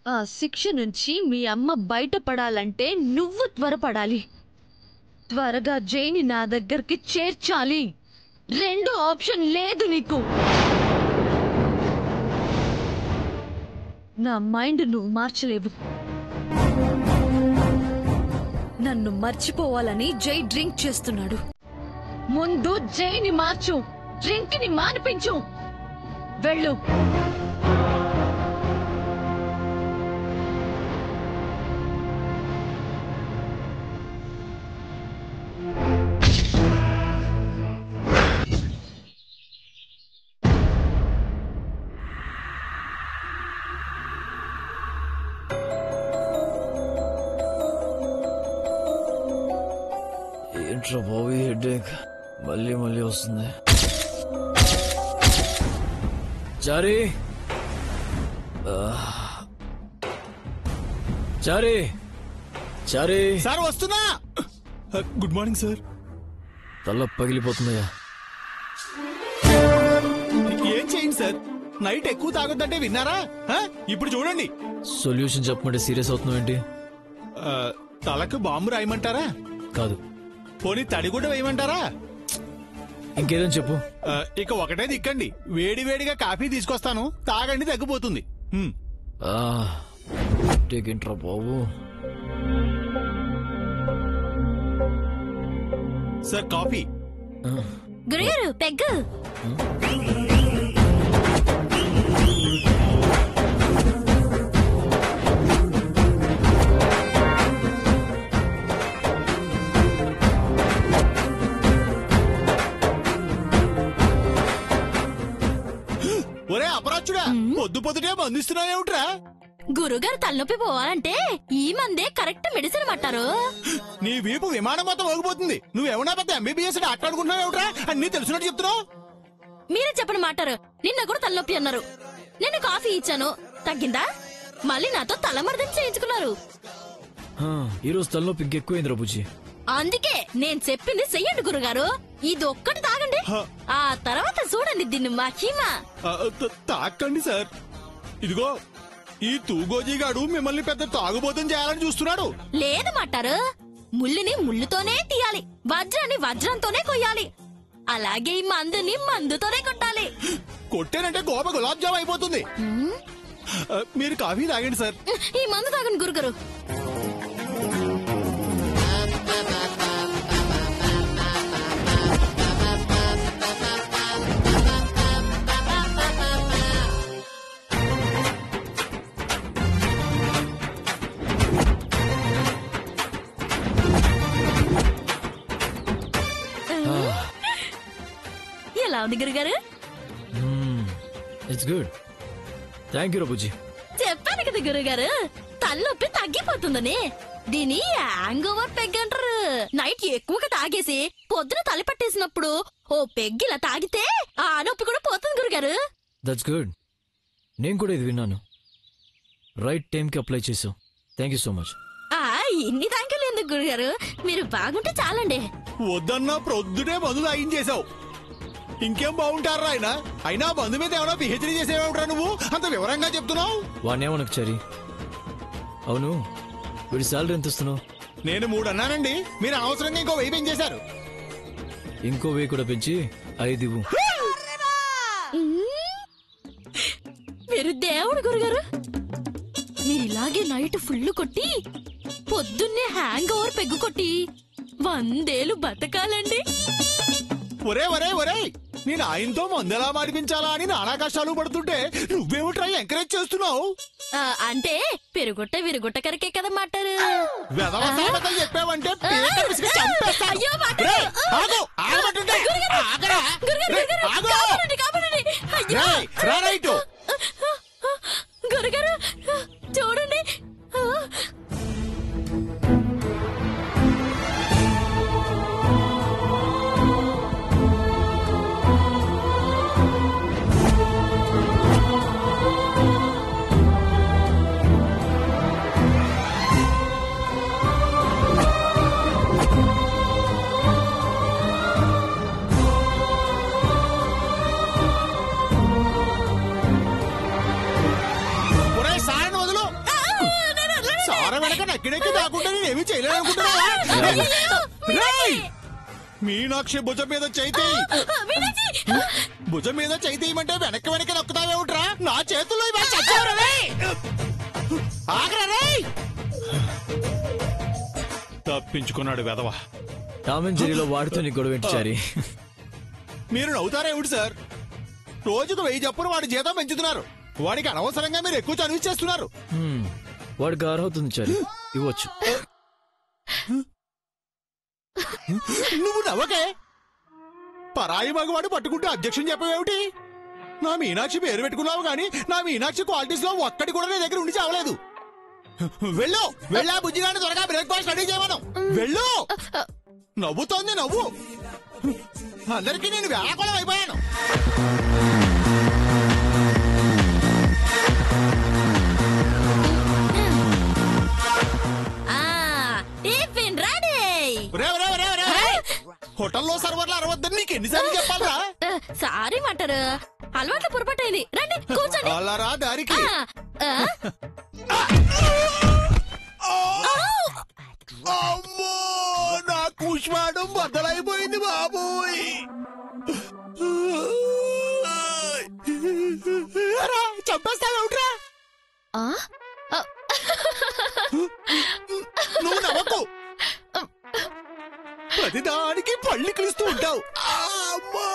ఆ శిక్ష నుంచి మీ అమ్మ బయటపడాలంటే నువ్వు త్వరపడాలి త్వరగా జైని నా దగ్గరికి చేర్చాలి రెండో ఆప్షన్ లేదు నీకు నా మైండ్ నువ్వు మార్చలేవు నన్ను మర్చిపోవాలని జై డ్రింక్ చేస్తున్నాడు ముందు జైని మార్చు డ్రింక్ ని మానిపించు వెళ్ళు ఏంట్రా బాబు హెడ్ఏక్ మళ్ళీ మళ్ళీ వస్తుంది చారీ ఆ. చారీ చారీ సార్ వస్తున్నా గుడ్ మార్నింగ్ సార్ తల్ల పగిలిపోతుందయ్యా ఏం చేయండి సార్ నైట్ ఎక్కువ తాగొద్దంటే విన్నారా ఆ? ఇప్పుడు చూడండి సొల్యూషన్ చెప్పమంటే సీరియస్ అవుతున్నావు ఏంటి ఆ, తలకు బాంబు రాయమంటారా కాదు పోనీ తడి కూడా వేయమంటారా ఇంకేదని చెప్పు ఆ, ఇక ఒకటే దిక్కండి వేడి వేడిగా కాఫీ తీసుకొస్తాను తాగండి తగ్గిపోతుంది హ్మ్. ఆ, హెడ్ఏక్ ఏంట్రా బాబు సార్ కాఫీ ఆ, గురుగారు పెగ్గు ఒరే అపరాచుడా పొద్దు పొద్దుటే మందిస్తున్నావేమిట్రా గురుగారు తలనొప్పి పోవాలంటే ఈ మందే కరెక్ట్ మెడిసిన్ అంటారు నీ వీపు విమానం మొత్తం మోగిపోతుంది నువ్వేమన్నా పెద్ద ఎంబీబీఎస్ డాక్టర్ అనుకుంటున్నావేమిట్రా అన్ని తెలిసినట్టు చెప్తున్నావు మీరే చెప్పని మాటారు నిన్న కూడా తలనొప్పి అన్నారు నేను కాఫీ ఇచ్చాను తగ్గిందా మళ్ళీ నాతో తలమర్దం చేయించుకున్నారు ఆ, ఈ రోజు తలనొప్పి ఇంకెక్కువైందిరా బుజ్జి అందుకే నేను చెప్పింది చెయ్యండి గురుగారు ఇది ఒక్కటి తాగండి హ. ఆ తర్వాత చూడండి దీన్ని మహిమ ఆ, త- తాకండి సార్ ఇదిగో ఈ తూగోజీగాడు మిమ్మల్ని పెద్ద తాగుబోతం చేయాలని చూస్తున్నాడు లేదు మాటారు ముళ్ళుని ముళ్ళుతోనే తీయాలి వజ్రాన్ని వజ్రంతోనే కొయ్యాలి అలాగే ఈ మందుని మందుతోనే కొట్టాలి కొట్టేనంటే గోప గులాబ్ జామ్ అయిపోతుంది ఉమ్, ఆ, మీరు కాఫీ తాగండి సార్ ఈ మందు తాగండి గురుగారు ఎలా ఉంది గురుగారు ఇట్స్ గుడ్ థ్యాంక్ యూ రా బుజ్జి చెప్పాను కదా గురుగారు తలనొప్పి తగ్గిపోతుందని దీని హ్యాంగ్ ఓవర్ పెగ్ అంటారు నైట్ ఎక్కువగా తాగేసి పొద్దున తల పట్టేసినప్పుడు ఓ పెగ్ ఇలా తాగితే ఆ నొప్పి కూడా పోతుంది గురుగారు దట్స్ గుడ్ నేను కూడా ఇది విన్నాను రైట్ టైంకి అప్లై చేసావు థ్యాంక్ యూ సో మచ్ ఆ ఇన్ని థ్యాంకులు ఎందుకు గురుగారు మీరు బాగుంటే చాలండి వద్దన్నా ప్రొద్దుటే మందు తాగించేశావు ఇంకేం బాగుంటారా ఆయన అయినా మందు మీద ఏమైనా పిహెచ్డీ చేసేవాడురా నువ్వు అంత వివరంగా చెప్తున్నావు వాడినేమనకు చరి అవును వీడి శాలరీ ఎంత ఇస్తున్నావు నేను మూడు అన్నానండి మీరు అనవసరంగా ఇంకో వెయ్యి పెంచేశారు ఇంకో వే కూడా పెంచి ఐదు ఇవ్వు మీరు దేవుడు గురుగారు మీరు ఇలాగే నైట్ ఫుల్ కొట్టి పొద్దున్నే హ్యాంగ్ ఓవర్ పెగ్గు కొట్టి వందేలు బతకాలండి ఒరే ఒరే ఒరే నేను ఆయనతో మందు ఎలా మాడిపించాలా అని నానా కష్టాలు పడుతుంటే నువ్వేమిట్రా ఎంకరేజ్ చేస్తున్నావు ఆ, అంటే పెరుగుట్ట విరుగుట్ట కరికే కదా మాటారు వెధవ సామెతలు చెప్పావంటే పీక పిసికి చంపేస్తాను. అయ్యో, మాట్లాడు. రేయ్, ఆగు, ఆగమంటుంటే. ఆగరా. గురుగారు, రేయ్, గురుగారు, ఆగు. కాపాడండి, కాపాడండి. అయ్యో. రేయ్, రా రైటు. గురుగారు చూడండి ఆ, ఎక్కడెక్కడ కాకుండా నేను ఏమీ చేయలేను అనుకుంటున్నావా రేయ్! మీనాక్షి భుజం మీద చైతి మీనాక్షి భుజం మీద చైతి ఇవ్వమంటే వెనక్కి వెనక్కి నొక్కుతావే ఉంటా నా చేతుల్లో ఇవాళ చచ్చావురా రేయ్! ఆగరా రేయ్! తప్పించుకున్నాడు వెధవ టామ్ అండ్ జెరీలో వాడితో నీ గొడవ ఏంటి చారి మీరు నవ్వుతారేమిటి సార్ రోజుకు వెయ్యి చప్పున వాడి జీతం పెంచుతున్నారు వాడికి అనవసరంగా మీరు ఎక్కువ చదివి చేస్తున్నారు హ్మ్. వాడికి అర్హవుతుంది చారి ఇవ్వచ్చు నువ్వు నవ్వకే పరాయి మగవాడు పట్టుకుంటే అధ్యక్షుని చెప్పవేమిటి నా మీనాక్షి పేరు పెట్టుకున్నావు గాని నా మీనాక్షి క్వాలిటీస్ లో ఒక్కటి కూడా నీ దగ్గర ఉండి చావలేదు వెళ్ళు వెళ్ళా బుజ్జిగాని త్వరగా బ్రేక్ఫాస్ట్ రెడీ చేయమను వెళ్ళు నవ్వుతోంది నవ్వు అందరికీ నేను వ్యాకులం అయిపోయాను ఆ టిఫిన్ రెడీ రే, రే, రే, రే, రే. హోటల్లో సర్వర్లు అరవద్దని నీకు ఎన్నిసార్లు చెప్పాలరా సారీ మాటరు అలవాట్ల పొరపాటైంది రండి కూర్చోండి అలారా దారికి ఆ, ఆ, అమ్మో నా కుష్మాడం బద్దలైపోయింది బాబోయ్ అరా, చంపేస్తావేమిట్రా ఆ? ఆ, నువ్వు నవ్వకు ప్రతిదానికి పళ్ళు క్రిస్తూ ఉంటావు అమ్మా.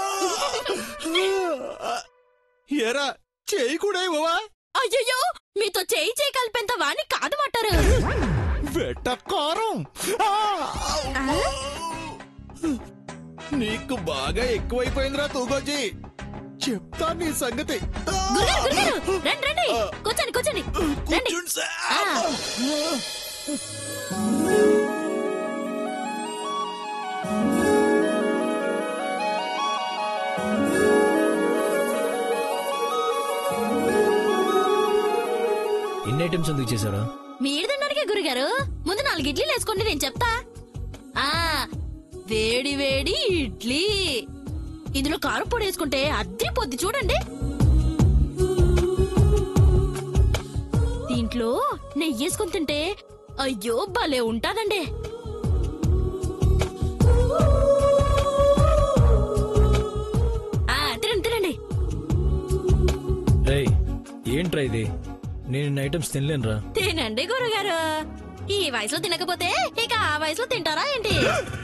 ఏరా చేయి కూడా ఇవ్వవా అయ్యయ్యో మీతో చేయి చేయి కలిపేంత వాణ్ణి కాదు మాటారు వెట్టకారం ఆ, అమ్మా. నీకు బాగా ఎక్కువైపోయిందిరా తూగోజీ చెప్తా నీ సంగతి ఆ, గురుగారు గురుగారు రండి రండి కూర్చోండి కూర్చోండి రండి కూర్చోండి సార్. ఆ. ఎన్ని ఐటమ్స్ ఎందుకు చేశారా మీరు తిన్నారుగా గురుగారు ముందు నాలుగు ఇడ్లీలు వేసుకోండి నేను చెప్తా ఆ వేడి వేడి ఇడ్లీ ఇందులో కారం పొడి వేసుకుంటే అద్దె పొద్దు చూడండి దీంట్లో నెయ్యి వేసుకుని తింటే అయ్యో భలే ఉంటాదండి ఆ, తినండి తినండి రేయ్ ఏంట్రా ఇది నేను ఇన్ని ఐటమ్స్ తినలేనురా తినండి గురుగారు ఈ వయసులో తినకపోతే ఇక ఆ వయసులో తింటారా ఏంటి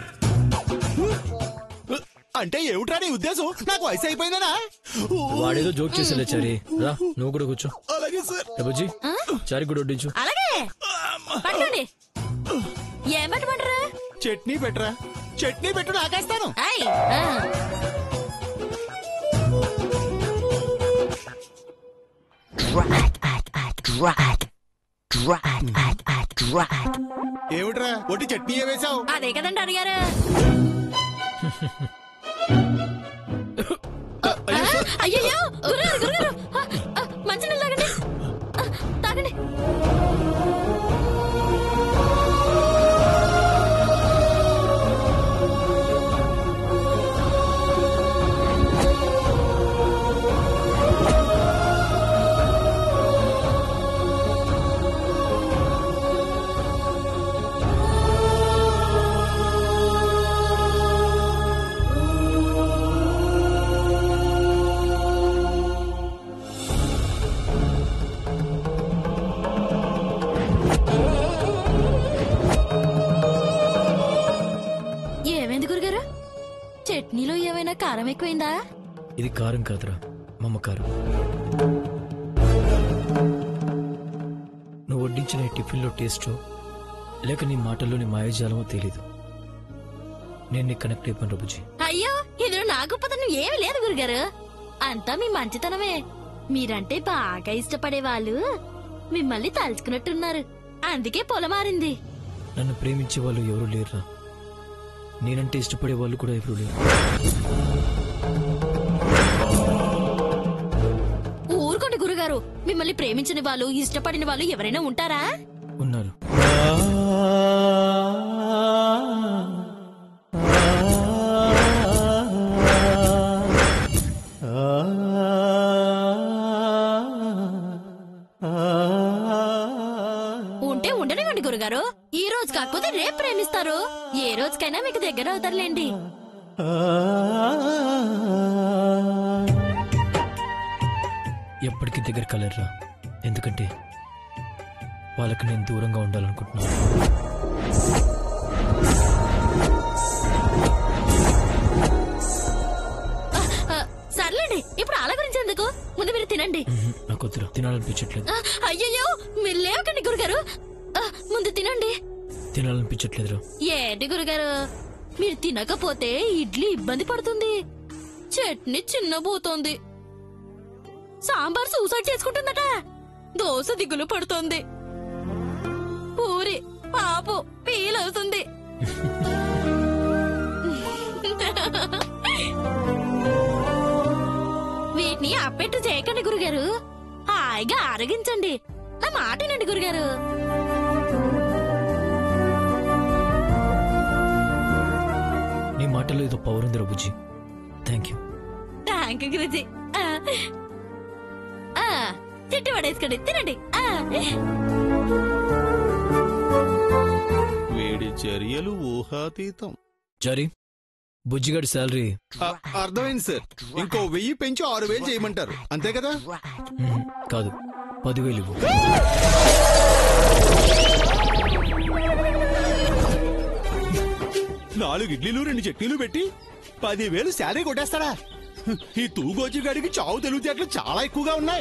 అంటే ఏమిట్రా నీ ఉద్దేశం నాకు వయసు అయిపోయిందనా వాడేదో జోక్ చేసేలే చారి రా నువ్వు కూడా కూర్చో అలాగే సార్ ఏ బుజ్జి చారి కూడా వడ్డించు అలాగే పట్టండి ఏం పెట్టమంటారు చట్నీ పెట్టరా చట్నీ పెట్టు నాకేస్తాను ఐ, ఆ. ఏమిట్రా ఒట్టి చట్నీ వేసావు అదే కదండి అడిగారు అయ్యో గురుగారు గురుగారు ఆ, ఆ, మంచినీళ్ళు తాగండి ఆ, తాగండి ఏమైంది గురుగారు చట్నీలో ఏమైనా కారం ఎక్కువైందా ఇది కారం కాదురా మమ్మకారం నువ్వు వడ్డించిన ఈ టిఫిన్లో టేస్టో లేక నీ మాటల్లోని మాయాజాలమో తెలీదు నేను నీకు కనెక్ట్ అయిపోయిన రబుజీ అయ్యో ఇందులో నా గొప్పతనం ఏమి లేదు గురుగారు అంతా మీ మంచితనమే మీరంటే బాగా ఇష్టపడే వాళ్ళు మిమ్మల్ని తలుచుకున్నట్టున్నారు అందుకే పొలమారింది నన్ను ప్రేమించే వాళ్ళు ఎవరు లేరురా నేనంటే ఇష్టపడే వాళ్ళు కూడా ఎవరు లేరు ఊరుకోండి గురుగారు మిమ్మల్ని ప్రేమించిన వాళ్ళు ఇష్టపడిన వాళ్ళు ఎవరైనా ఉంటారా ఉన్నారు ఉంటే ఉండనివ్వండి గురుగారు రేపు ప్రేమిస్తారు ఏ రోజుకైనా మీకు దగ్గర అవుతారులేండి ఎప్పటికీ దగ్గర కలర్రా ఎందుకంటే వాళ్ళకి నేను దూరంగా ఉండాలనుకుంటున్నాను ఆ, సర్లేండి ఇప్పుడు అలా గురించి ఎందుకు ముందు మీరు తినండి మ్మ్, నాకు వద్దురా తినాలనిపించట్లేదు ఆ, అయ్యయ్యో మీరు లేవకండి గురుగారు ఆ, ముందు తినండి తినాలనిపించట్లేదురా ఏంటి గురుగారు మీరు తినకపోతే ఇడ్లీ ఇబ్బంది పడుతుంది చట్నీ చిన్నబోతోంది సాంబార్ సూసైడ్ చేసుకుంటుందట దోశ దిగులు పడుతోంది పూరి పాపు పీలవుతుంది వీటిని అప్పెట్టు చేయకండి గురుగారు హాయిగా ఆరగించండి నా మాటనండి గురుగారు నీ మాటలో ఏదో పవర్ ఉంది బుజ్జి థ్యాంక్ యూ థ్యాంక్ యూ గురుజీ ఆ. ఆ, చెట్టు పడేసుకోండి తినండి ఆ. వీడి చర్యలు ఊహాతీతం జారీ బుజ్జిగాడి శాలరీ ఆ, అర్థమైంది సార్ ఇంకో వెయ్యి పెంచి ఆరు వేలు చేయమంటారు అంతే కదా కాదు పదివేలు ఇవ్వు నాలుగు ఇడ్లీలు రెండు చట్నీలు పెట్టి పదివేలు శాలరీ కొట్టేస్తాడా ఈ తూగోజీ గడికి చావు తెలివితేటలు చాలా ఎక్కువగా ఉన్నాయి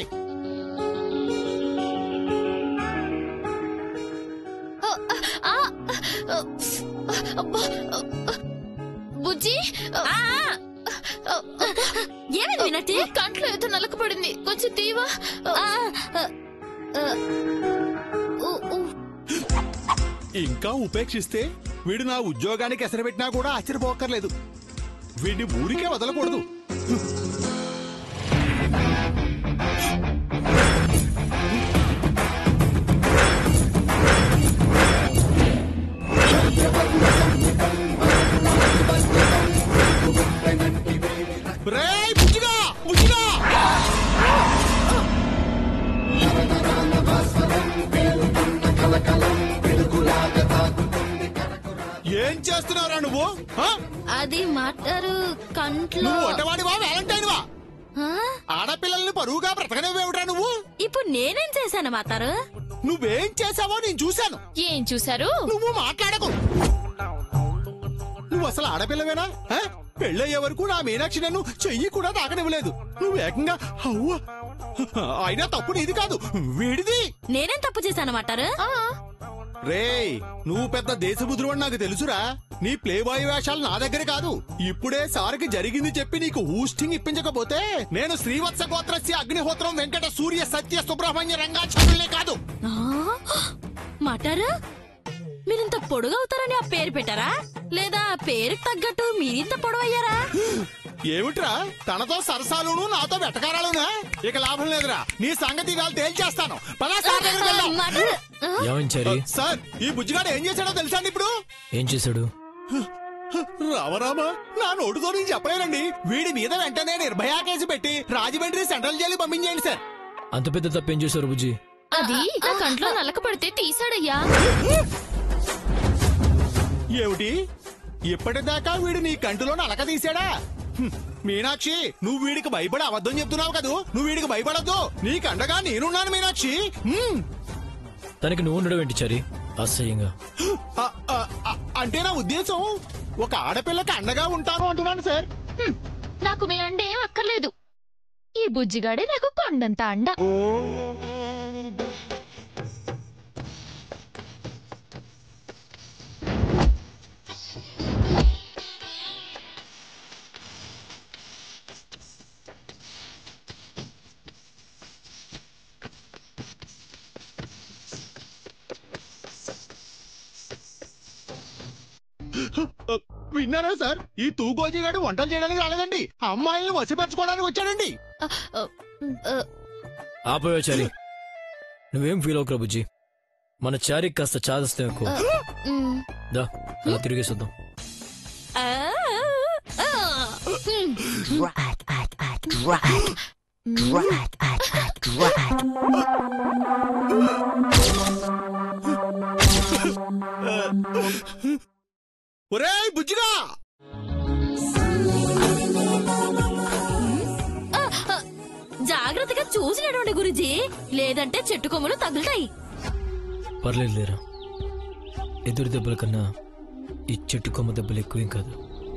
బుజ్జి ఆ, ఆ. ఏమైంది మీనాటి కంట్లో ఏదో నలకపడింది కొంచెం తీవా ఆ, ఆ, ఆ. ఊ, ఊ. ఇంకా ఉపేక్షిస్తే వీడు నా ఉద్యోగానికి ఎసరబెట్టినా కూడా ఆశ్చర్యపోక్కర్లేదు వీడిని ఊరికే వదలకూడదు రేయ్, బుజ్జిగా, బుజ్జిగా! ఏం చేస్తున్నారా నువ్వు ఆ? అది మాట్లారు కంట్లో నువ్వు వంటవాడివా వ్యాలంటైన్వా ఆ? ఆడపిల్లల్ని పరువుగా బ్రతకనేవేమిట్రా నువ్వు ఇప్పుడు నేనేం చేశాను మాతారు నువ్వేం చేసావో నేను చూశాను ఏం చూసారు నువ్వు మాట్లాడకు నువ్వు అసలు ఆడపిల్లవేనా ఆ? పెళ్ళయ్యే వరకు నా మీనాక్షి నన్ను చెయ్యి కూడా తాకనివ్వలేదు నువ్వు ఏకంగా అవ్వ అయినా తప్పు నీది కాదు వీడిది నేనేం తప్పు చేశాను మాటారు రేయ్ నువ్వు పెద్ద దేశబుద్ధుడు అని నాకు తెలుసురా నీ ప్లే బాయ్ వేషాలు నా దగ్గర కాదు ఇప్పుడే సార్కి జరిగింది చెప్పి నీకు హూస్టింగ్ ఇప్పించకపోతే నేను శ్రీవత్స గోత్రస్య అగ్నిహోత్రం వెంకట సూర్య సత్య సుబ్రహ్మణ్య రంగాచార్యులే కాదు మాటారు మీరింత పొడుగవుతారని ఆ పేరు పెట్టారా లేదా ఆ పేరుకి తగ్గట్టు మీరింత పొడవయ్యారా ఏమిట్రా తనతో సరసాలును నాతో వెటకారాలునా ఇక లాభం లేదురా నీ సంగతి ఇవాళ తేల్చేస్తాను పదా సార్ దగ్గరికి వెళ్దాం. మాటారు ఆ? ఏమైంది చారీ సార్ ఈ బుజ్జిగాడు ఏం చేశాడో తెలుసా అండి ఇప్పుడు ఏం చేశాడు రామరామా నా నోటుతో నేను చెప్పలేనండి వీడి మీద వెంటనే నిర్భయా కేసు పెట్టి రాజమండ్రి సెంట్రల్ జైలు పంపించేయండి సార్ అంత పెద్ద తప్పేం చేశారు బుజ్జి అది నా కంట్లో నలక పడితే తీసాడయ్యా ఏమిటి ఇప్పటిదాకా వీడు నీ కంటిలో నలక తీసాడా హ్మ్. మీనాక్షి నువ్వు వీడికి భయపడి అబద్ధం చెప్తున్నావు కదూ నువ్వు వీడికి భయపడద్దు నీకు అండగా నేనున్నాను మీనాక్షి హ్మ్. తనకి నువ్వు ఉండడం ఏంటి చారీ అసహ్యంగా ఆ, ఆ, ఆ, అంటే నా ఉద్దేశం ఒక ఆడపిల్లకి అండగా ఉంటాను అంటున్నాను సార్ హ్మ్. నాకు మీ అండ ఏం అక్కర్లేదు ఈ బుజ్జిగాడే నాకు కొండంత అండ ఆ, విన్నారా సార్ ఈ తూగోజీ గారు వంటలు చేయడానికి రాలేదండి అమ్మాయిల్ని వసిపరచుకోవడానికి వచ్చాడండి ఆపోయా చారీ నువ్వేం ఫీల్ అవుకురా బుజ్జి మన చారీ కాస్త చాదస్తాం ఎక్కువ దా అలా తిరిగేసొద్దాం ఆ, ఆ. ఒరేయ్ బుజ్జిగా ఆ, ఆ, జాగ్రత్తగా చూసి నడవండి గురుజీ లేదంటే చెట్టు కొమ్మలు తగులుతాయి పర్లేదు లేరా ఎదురు దెబ్బల కన్నా ఈ చెట్టు కొమ్మ దెబ్బలు ఎక్కువేం కాదు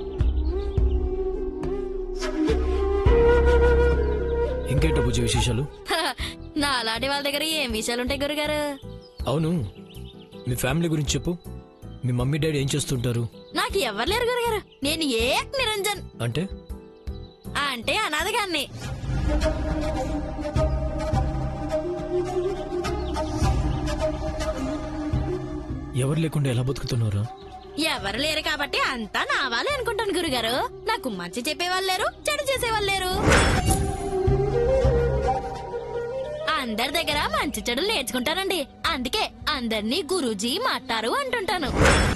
ఇంకేంటో బుజ్జి విశేషాలు హ, నా అలాంటి వాళ్ళ దగ్గర ఏం విషయాలుంటాయి గురుగారు అవును మీ ఫ్యామిలీ గురించి చెప్పు మీ మమ్మీ డాడీ ఏం చేస్తుంటారు నాకు ఎవరు లేరు గురుగారు నేను ఏ నిరంజన్ అంటే అంటే అనాథగాన్ని ఎవరు లేకుండా ఎలా బతుకుతున్నారా ఎవరు లేరు కాబట్టి అంతా నా వాళ్ళే అనుకుంటాను గురుగారు నాకు మంచి చెప్పేవాళ్ళు లేరు చెడు చేసేవాళ్ళు లేరు అందరి దగ్గర మంచి చెడులు నేర్చుకుంటానండి అందుకే అందరినీ గురూజీ మాటారు అంటుంటాను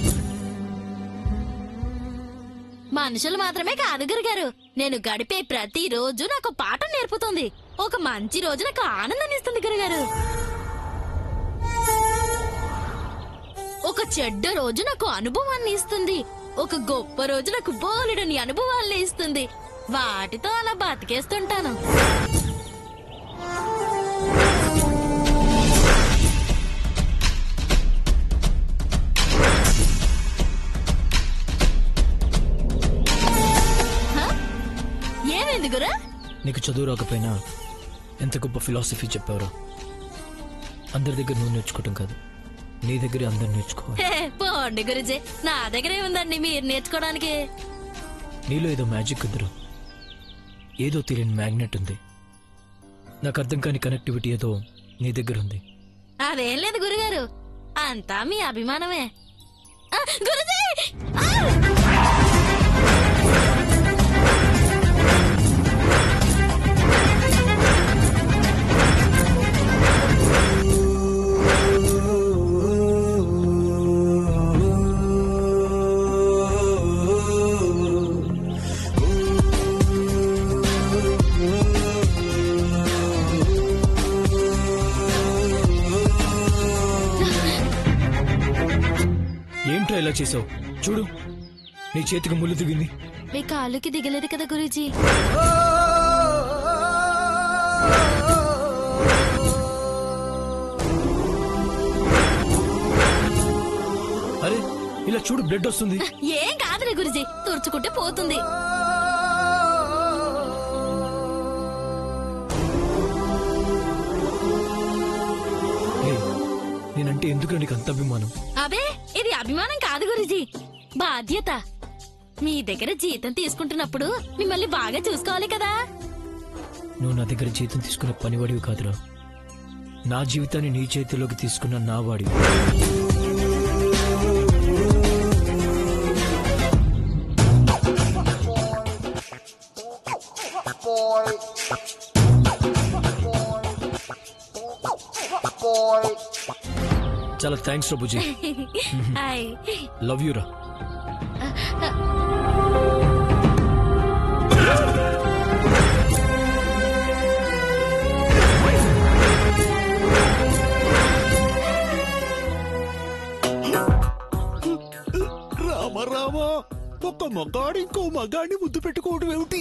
మనుషులు మాత్రమే కాదు గురుగారు నేను గడిపే ప్రతి రోజు నాకు పాఠం నేర్పుతుంది ఒక మంచి రోజు నాకు ఆనందాన్ని ఇస్తుంది గురుగారు ఒక చెడ్డ రోజు నాకు అనుభవాన్ని ఇస్తుంది ఒక గొప్ప రోజు నాకు బోలెడని అనుభవాల్ని ఇస్తుంది వాటితో అలా బతికేస్తుంటాను హ? ఏమైంది గురా నీకు చదువు రాకపోయినా ఎంత గొప్ప ఫిలాసఫీ చెప్పారో అందరి దగ్గర నువ్వు నేర్చుకోవటం కాదు నీ దగ్గరే అందరు నేర్చుకోవాలి హే, పోండి గురుజీ నా దగ్గరే ఉందండి మీరు నేర్చుకోవడానికి నీలో ఏదో మ్యాజిక్ ఉందిరా ఏదో తెలియని మ్యాగ్నెట్ ఉంది నాకు అర్థం కాని కనెక్టివిటీ ఏదో నీ దగ్గర ఉంది అదేం లేదు గురుగారు అంతా మీ అభిమానమే ఆ, గురుజీ ఆ! ఏంట్రా ఇలా చేసావు చూడు నీ చేతికి ముళ్ళు దిగింది మీ కాళ్ళకి దిగలేదు కదా గురూజీ అరే ఇలా చూడు బ్లడ్ వస్తుంది ఏం కాదులే గురుజీ తుడుచుకుంటే పోతుంది ఏయ్, నేనంటే ఎందుకు నీకు అంత అభిమానం అబే ఇది అభిమానం కాదు గురుజీ బాధ్యత మీ దగ్గర జీతం తీసుకుంటున్నప్పుడు మిమ్మల్ని బాగా చూసుకోవాలి కదా నువ్వు నా దగ్గర జీతం తీసుకున్న పనివాడివి కాదురా నా జీవితాన్ని నీ చేతిలోకి తీసుకున్న నా వాడివి చాలా థ్యాంక్స్ రా బుజీ హాయ్ లవ్ యూ రా రామ రామ ఒక్క మగాడు ఇంకో మగాడిని ముద్దు పెట్టుకోవడం ఏమిటి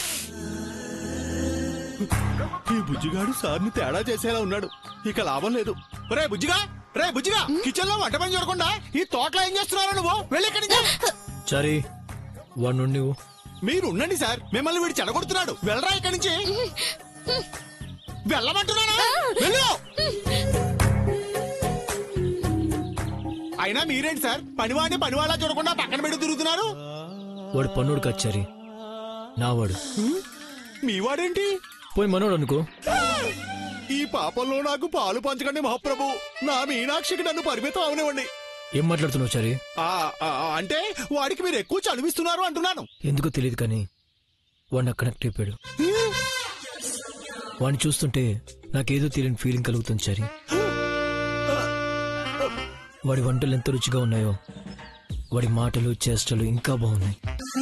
ఈ బుజ్జిగాడు సార్ని తేడా చేసేలా ఉన్నాడు ఇక లాభం లేదు రే బుజ్జిగా రే బుజ్జిగా కిచెన్ లో వంట పని చూడకుండా ఈ తోటలో ఏం చేస్తున్నావు నువ్వు వెళ్ళి ఇక్కడి నుంచి చారీ వాడు నుండి నువ్వు మీరు ఉండండి సార్ మిమ్మల్ని వీడు చెడగొడుతున్నాడు వెళ్ళరా ఇక్కడి నుంచి వెళ్ళమంటున్నానా వెళ్ళు అయినా మీరేంటి సార్ పనివాడిని పనివాళ్ళ చూడకుండా పక్కన పెట్టి తిరుగుతున్నారు వాడు పన్నుడు కచ్చారి నా వాడు మీ వాడేంటి పోయి మనోడు అనుకో ఈ పాపంలో నాకు పాలు పంచకండి మహాప్రభు నా మీనాక్షికి నన్ను పరిమితం అవనివ్వండి ఏం మాట్లాడుతున్నావు చారీ ఆ, ఆ, అంటే వాడికి మీరు ఎక్కువ చదివిస్తున్నారు అంటున్నాను ఎందుకో తెలియదు కానీ వాడు నాకు కనెక్ట్ అయిపోయాడు వాడిని చూస్తుంటే నాకేదో తెలియని ఫీలింగ్ కలుగుతుంది చారి వాడి వంటలు ఎంత రుచిగా ఉన్నాయో వాడి మాటలు చేష్టలు ఇంకా బాగున్నాయి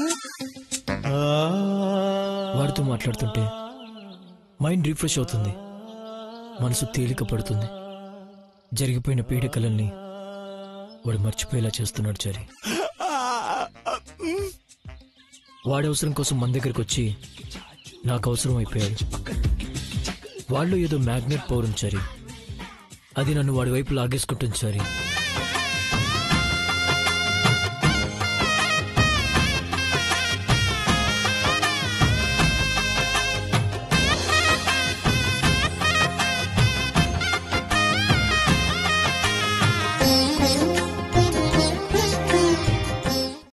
వాడితో మాట్లాడుతుంటే మైండ్ రిఫ్రెష్ అవుతుంది మనసు తేలిక పడుతుంది జరిగిపోయిన పీడకలల్ని వాడు మర్చిపోయేలా చేస్తున్నాడు చారి ఆ, వాడి అవసరం కోసం మన దగ్గరికి వచ్చి నాకు అవసరం అయిపోయాడు వాళ్ళు ఏదో మ్యాగ్నెట్ పవర్ ఉంది సరి అది నన్ను వాడి వైపు లాగేసుకుంటుంది సరి